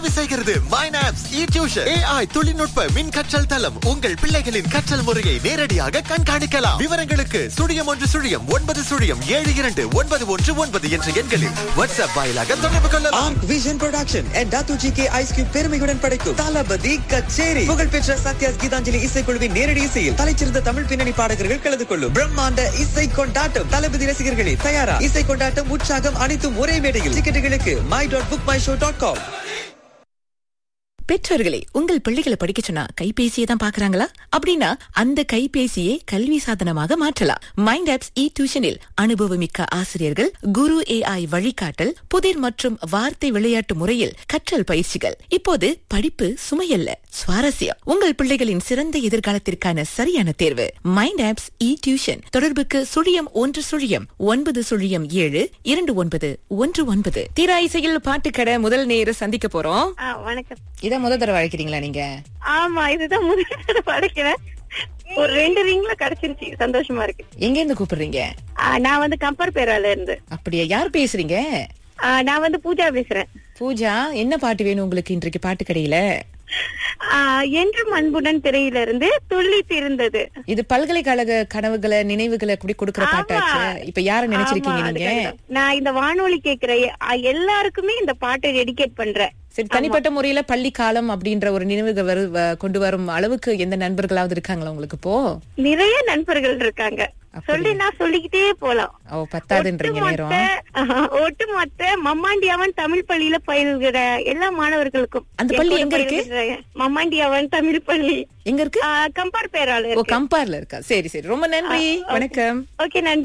உதவி செய்கிறது மைனாப்ஸ் இ tuition AI தொழில்நுட்ப மின் கற்றல் தளம் உங்கள் பிள்ளைகளின் கற்றல் முறையை நேரடியாக கண்காணிக்கலாம் விவரங்களுக்கு சுழியம் ஒன்று சுழியம் ஒன்பது சுழியம் ஏழு இரண்டு ஒன்பது ஒன்று ஒன்பது என்ற எண்களில் வாட்ஸ்அப் வாயிலாக தொடர்பு கொள்ளலாம் ஆம் விஷன் ப்ரொடக்ஷன் அண்ட் டாத்து ஜி கே ஐஸ் கியூப் பெருமையுடன் படைக்கும் தளபதி கச்சேரி புகழ்பெற்ற சத்யாஸ் கீதாஞ்சலி இசைக்குழுவின் நேரடி இசையில் தலைச்சிறந்த தமிழ் பின்னணி பாடகர்கள் கலந்து கொள்ளும் பிரம்மாண்ட இசை கொண்டாட்டம் தளபதி ரசிகர்களே தயாரா இசை கொண்டாட்டம் உற்சாகம் அனைத்தும் ஒரே மேடையில் டிக்கெட்டுகளுக்கு my dot book my show dot com பெற்றோர்களே உங்கள் பிள்ளைகளை படிக்க சொன்னா கைபேசியை தான் பாக்குறாங்களா அப்படின்னா அந்த கைபேசியை கல்வி சாதனமாக மாற்றலாம் மைண்ட் ஆப்ஸ் இ டியூஷனில் அனுபவமிக்க ஆசிரியர்கள் குரு ஏஐ வழிகாட்டல் புதிர் மற்றும் வார்த்தை விளையாட்டு முறையில் கற்றல் பயிற்சிகள் இப்போது படிப்பு சுமையல்ல சுவாரஸ்யம் உங்கள் பிள்ளைகளின் சிறந்த எதிர்காலத்திற்கான சரியான தேர்வு மைண்ட் ஆப்ஸ் இ டியூஷன் தொடர்புக்கு சுழியம் ஒன்று சுழியம் ஒன்பது சுழியம் ஏழு இரண்டு ஒன்பது ஒன்று ஒன்பது தீரா இசையில் பாட்டுக்கடை முதல் நேர சந்திக்க போறோம் ஆ, வணக்கம் இதான் முத தடவை அழைக்கிறீங்களா நீங்க ஆமா இதுதான் முதல் தடவை அழைக்கிறேன் ஒரு ரெண்டு ரிங்ல கிடைச்சிருச்சு சந்தோஷமா இருக்கு எங்க இருந்து கூப்பிடுறீங்க ஆ, நான் வந்து கம்பர் பேரால இருந்து அப்படியா யார் பேசுறீங்க ஆ, நான் வந்து பூஜா பேசுறேன் பூஜா என்ன பாட்டு வேணும் உங்களுக்கு இன்றைக்கு பாட்டு கடையில ஆ, என்றும் அன்புடன் திரையில இருந்து துள்ளி திருந்தது இது பல்கலைக்கழக கனவுகளை நினைவுகளை அப்படி கொடுக்கற ஆமா. பாட்டாச்சு இப்ப யார நினைச்சிருக்கீங்க ஆமா, நீங்க அதுக்காக தான். நான் இந்த வானொலி கேக்குற எ- எல்லாருக்குமே இந்த பாட்டை டெடிகேட் பண்றேன் சரி தனிப்பட்ட முறையில பள்ளி காலம் அப்படின்ற ஒரு நினைவுகள் வரு வ- கொண்டு வரும் அளவுக்கு எந்த நண்பர்களாவது இருக்காங்களா உங்களுக்கு இப்போ நிறைய நண்பர்கள் இருக்காங்க சொல்லி நான் சொல்லிக்கிட்டே போலாம் ஓ பத்தாதுன்றீங்க நேரம் ஒட்டுமொத்த ஆஹா, ஒட்டுமொத்த மம்மாண்டியாவன் தமிழ் பள்ளியில பயில்கிற எல்லா மாணவர்களுக்கும் அந்த பள்ளி என் கூட எங்க இருக்கு? பயில்கிற மம்மாண்டியாவன் தமிழ் பள்ளி எங்க இருக்கு கம்பேர் பேரால ஓ கம்பார்ல இருக்கா சரி சரி ரொம்ப நன்றி வணக்கம் ஓகே நன்றி